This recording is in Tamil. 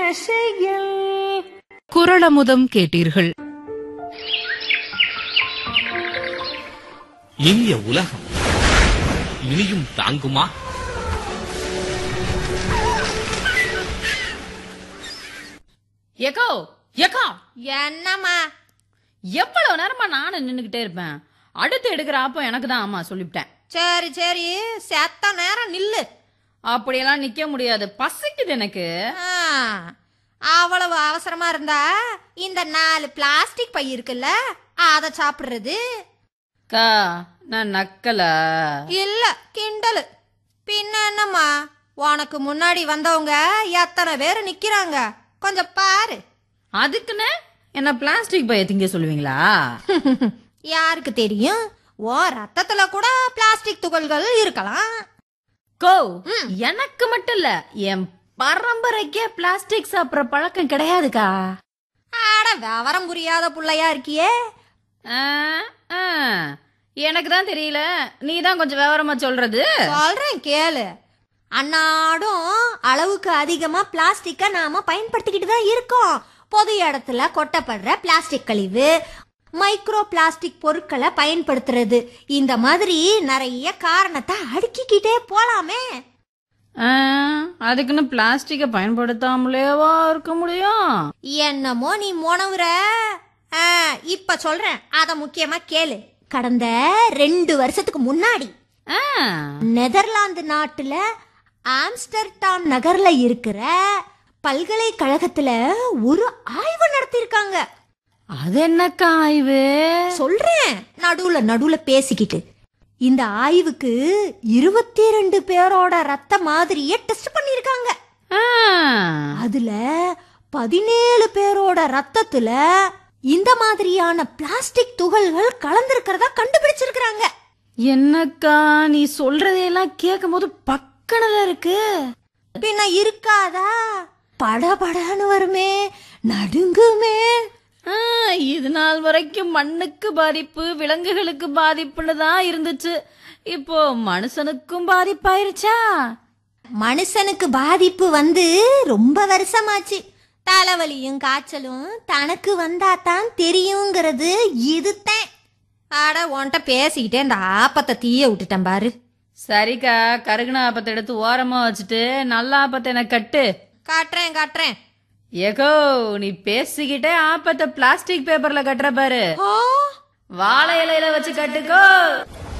செயல் குரளமுதம் கேட்டீர்கள் இனிய உலகம் இனியும் தாங்குமா எக்கோ எக்கா என்னம்மா எவ்வளவு நேரமா நானும் நின்னுகிட்டே இருப்பேன் அடுத்து எடுக்கிற அப்போ எனக்கு தான் ஆமா சொல்லிவிட்டேன் சரி சரி செத்த நேரம் நில்லு அப்படியெல்லாம் நிக்க முடியாது பசிக்குது எனக்கு ஆ, அவ்வளவு அவசரமா இருந்தா இந்த நாலு பிளாஸ்டிக் பை இருக்குல்ல அத சாப்பிடுறது கா நான் நக்கல இல்ல கிண்டலு பின்ன என்னம்மா உனக்கு முன்னாடி வந்தவங்க எத்தனை பேர் நிக்கிறாங்க கொஞ்சம் பாரு அதுக்குன்னு என்ன பிளாஸ்டிக் பைய திங்க சொல்லுவீங்களா யாருக்கு தெரியும் ஓ ரத்தத்துல கூட பிளாஸ்டிக் துகள்கள் இருக்கலாம் கோ எனக்கு மட்டும் இல்ல என் பரம்பரைக்கே பிளாஸ்டிக் சாப்பிடுற பழக்கம் கிடையாதுக்கா ஆட விவரம் புரியாத புள்ளையா இருக்கியே ஆ, ஆ. எனக்கு தான் தெரியல நீ தான் கொஞ்சம் விவரமா சொல்றது சொல்றேன் கேளு அன்னாடும் அளவுக்கு அதிகமா பிளாஸ்டிக்க நாம பயன்படுத்திக்கிட்டு தான் இருக்கோம் பொது இடத்துல கொட்டப்படுற பிளாஸ்டிக் கழிவு மைக்ரோ பிளாஸ்டிக் பொருட்களை பயன்படுத்துறது இந்த மாதிரி நிறைய காரணத்தை அடுக்கிக்கிட்டே போலாமே ஆ, அதுக்குன்னு பிளாஸ்டிக்க பயன்படுத்தாமலேவா இருக்க முடியும் என்னமோ நீ முனவுற ஆ, இப்ப சொல்றேன் அத முக்கியமா கேளு கடந்த ரெண்டு வருஷத்துக்கு முன்னாடி ஆ, நெதர்லாந்து நாட்டுல ஆம்ஸ்டர்டாம் நகர்ல இருக்கிற பல்கலைக்கழகத்துல ஒரு ஆய்வு நடத்திருக்காங்க அது என்னக்கா ஆய்வு சொல்றேன் நடுவுல நடுவுல பேசிக்கிட்டு இந்த ஆய்வுக்கு இருபத்தி ரெண்டு பேரோட ரத்த மாதிரியே டெஸ்ட் பண்ணிருக்காங்க ஆ, அதுல பதினேழு பேரோட ரத்தத்துல இந்த மாதிரியான பிளாஸ்டிக் துகள்கள் கலந்திருக்கிறதா கண்டுபிடிச்சிருக்காங்க என்னக்கா நீ சொல்றதையெல்லாம் கேட்கும் போது பக்கனல இருக்கு பின்ன இருக்காதா படபடன்னு வருமே நடுங்குமே ஆ, இது நாள் வரைக்கும் மண்ணுக்கு பாதிப்பு விலங்குகளுக்கு பாதிப்புன்னு தான் இருந்துச்சு இப்போ மனுஷனுக்கும் பாதிப்பாயிருச்சா மனுஷனுக்கு பாதிப்பு வந்து ரொம்ப வருஷமாச்சு தலைவலியும் காய்ச்சலும் தனக்கு வந்தா தான் தெரியுங்கிறது இதுதான் ஆட உன்கிட்ட பேசிக்கிட்டே இந்த ஆப்பத்தை தீய விட்டுட்டேன் பாரு சரிக்கா கருகுன ஆப்பத்தை எடுத்து ஓரமா வச்சுட்டு நல்ல ஆப்பத்தை எனக்கு கட்டு காட்டுறேன் காட்டுறேன் ஏகோ நீ பேசிக்கிட்டே ஆப்பத்தை பிளாஸ்டிக் பேப்பர்ல கட்டுற பாரு ஆ வாழை இலையில வச்சு கட்டுக்கோ